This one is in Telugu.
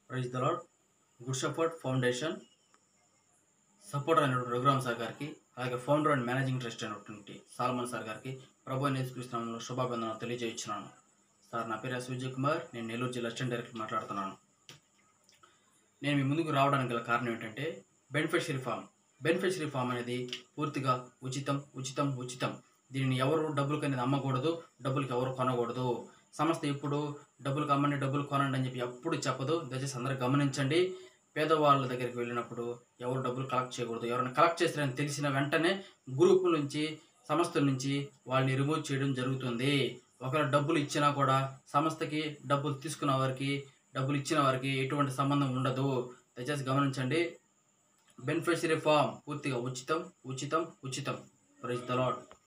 praise the lord good shepherd foundation supporter అయినటువంటి రఘురామ్ సార్ గారికి అలాగే ఫౌండర్ అండ్ మేనేజింగ్ ట్రస్ట్ అయినటువంటి సాల్మన్ సార్ గారికి ప్రభు నేర్చుకృష్ణంలో శుభాభివందనలు తెలియజేయించున్నాను సార్ నా పేరు ఎస్ విజయ్ కుమార్ నేను నెల్లూరు జిల్లా అసిస్టెంట్ డైరెక్టర్ మాట్లాడుతున్నాను నేను మీ ముందుకు రావడానికి గల కారణం ఏంటంటే బెనిఫిషరీ ఫామ్ బెనిఫిషరీ ఫామ్ అనేది పూర్తిగా ఉచితం ఉచితం ఉచితం దీనిని ఎవరు డబ్బులకి అనేది అమ్మకూడదు డబ్బులకి ఎవరు కొనకూడదు సంస్థ ఇప్పుడు డబ్బులు అమ్మండి డబ్బులు కొనండి అని చెప్పి ఎప్పుడు చెప్పదు దయచేసి అందరూ గమనించండి పేదవాళ్ళ దగ్గరికి వెళ్ళినప్పుడు ఎవరు డబ్బులు కలెక్ట్ చేయకూడదు ఎవరైనా కలెక్ట్ చేస్తారని తెలిసిన వెంటనే గ్రూప్ నుంచి సంస్థల నుంచి వాళ్ళని రిమూవ్ చేయడం జరుగుతుంది ఒకవేళ డబ్బులు ఇచ్చినా కూడా సంస్థకి డబ్బులు తీసుకున్న వారికి డబ్బులు ఇచ్చిన వారికి ఎటువంటి సంబంధం ఉండదు దయచేసి గమనించండి బెనిఫిషరీ ఫామ్ పూర్తిగా ఉచితం ఉచితం ఉచితం ప్రైజ్ ద లాడ్